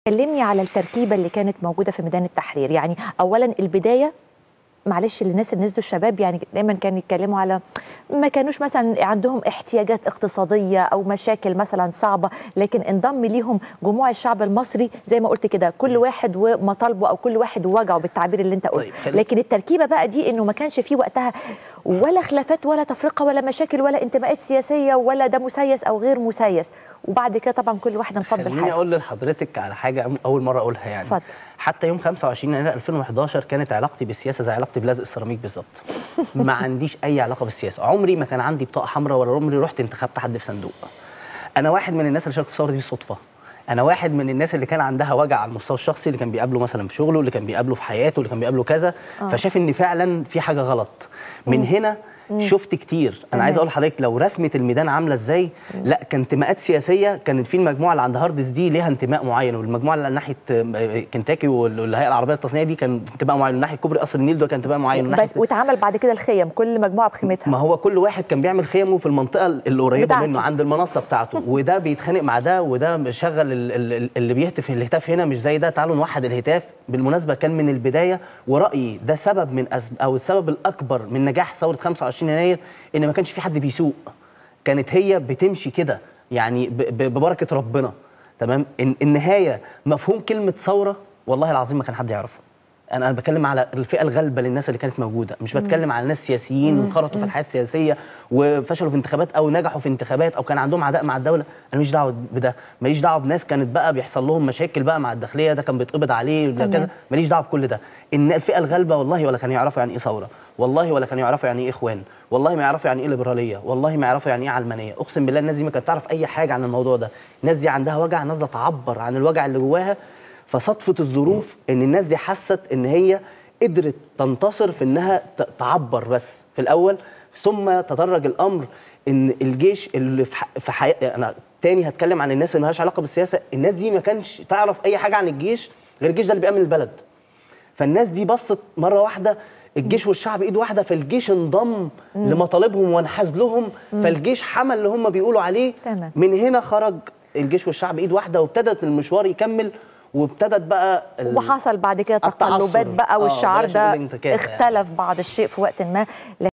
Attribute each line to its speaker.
Speaker 1: كلمني على التركيبه اللي كانت موجوده في ميدان التحرير يعني اولا البدايه معلش للناس اللي نزلوا الشباب يعني دايما كانوا يتكلموا على ما كانوش مثلا عندهم احتياجات اقتصاديه او مشاكل مثلا صعبه لكن انضم ليهم جموع الشعب المصري زي ما قلت كده كل واحد ومطالبه او كل واحد ووجعه بالتعبير اللي انت قلت
Speaker 2: طيب، خلي-
Speaker 1: لكن التركيبه بقى دي انه ما كانش فيه وقتها ولا خلافات ولا تفرقه ولا مشاكل ولا انتماءات سياسيه ولا ده مسيس او غير مسيس وبعد كده طبعا كل واحد انفض
Speaker 2: خليني
Speaker 1: بالحاجه
Speaker 2: اقول لحضرتك على حاجه اول مره اقولها يعني
Speaker 1: اتفضل.
Speaker 2: حتى يوم 25 يناير 2011 كانت علاقتي بالسياسه زي علاقتي بلزق السيراميك بالظبط ما عنديش اي علاقه بالسياسه عمري ما كان عندي بطاقه حمراء ولا عمري رحت انتخبت حد في صندوق انا واحد من الناس اللي شاركوا في الثوره دي بالصدفه انا واحد من الناس اللي كان عندها وجع على المستوى الشخصي اللي كان بيقابله مثلا في شغله اللي كان بيقابله في حياته اللي كان بيقابله كذا
Speaker 1: آه.
Speaker 2: فشاف ان فعلا في حاجه غلط من هنا شفت كتير انا عايز
Speaker 1: تمام.
Speaker 2: اقول لحضرتك لو رسمه الميدان عامله ازاي لا كان انتماءات سياسيه كانت في المجموعه اللي عند هاردس دي ليها انتماء معين والمجموعه اللي ناحيه آه، كنتاكي والهيئه العربيه للتصنيع دي كان انتماء معين وناحيه كوبري قصر النيل ده كان انتماء معين وناحيه
Speaker 1: بس واتعمل بعد كده الخيم كل مجموعه بخيمتها
Speaker 2: ما هو كل واحد كان بيعمل خيمه في المنطقه اللي قريبه
Speaker 1: بتاعتي.
Speaker 2: منه عند المنصه بتاعته وده بيتخانق مع ده وده مشغل ال- ال- اللي بيهتف الهتاف هنا مش زي ده تعالوا نوحد الهتاف بالمناسبه كان من البدايه ورايي ده سبب من أسب او السبب الاكبر من نجاح ثوره 25 يناير ان ما كانش في حد بيسوق كانت هي بتمشي كده يعني ب- ب- ببركه ربنا تمام الن- النهايه مفهوم كلمه ثوره والله العظيم ما كان حد يعرفه انا انا بتكلم على الفئه الغالبه للناس اللي كانت موجوده مش بتكلم على ناس سياسيين انخرطوا في الحياه السياسيه وفشلوا في انتخابات او نجحوا في انتخابات او كان عندهم عداء مع الدوله انا ماليش دعوه بده ماليش دعوه بناس كانت بقى بيحصل لهم مشاكل بقى مع الداخليه ده كان بيتقبض عليه ده
Speaker 1: تمام.
Speaker 2: كذا ماليش دعوه بكل ده ان الفئه الغالبه والله ولا كانوا يعرفوا يعني ايه ثوره والله ولا كانوا يعرفوا يعني ايه اخوان والله ما يعرفوا يعني ايه ليبراليه والله ما يعرفوا يعني ايه علمانيه اقسم بالله الناس دي ما كانت تعرف اي حاجه عن الموضوع ده الناس دي عندها وجع نازله تعبر عن الوجع اللي جواها فصدفه الظروف ان الناس دي حست ان هي قدرت تنتصر في انها ت- تعبر بس في الاول ثم تدرج الامر ان الجيش اللي في ح- في حي... انا تاني هتكلم عن الناس اللي مالهاش علاقه بالسياسه الناس دي ما كانش تعرف اي حاجه عن الجيش غير الجيش ده اللي بيامن البلد فالناس دي بصت مره واحده الجيش والشعب ايد واحده فالجيش انضم لمطالبهم وانحاز لهم فالجيش حمل اللي هم بيقولوا عليه
Speaker 1: تمام.
Speaker 2: من هنا خرج الجيش والشعب ايد واحده وابتدت المشوار يكمل وابتدت بقى ال-
Speaker 1: وحصل بعد كده
Speaker 2: التعثر.
Speaker 1: تقلبات بقى
Speaker 2: آه،
Speaker 1: والشعار
Speaker 2: بلاش
Speaker 1: ده
Speaker 2: نقول انتكاسة يعني.
Speaker 1: اختلف بعض الشيء في وقت ما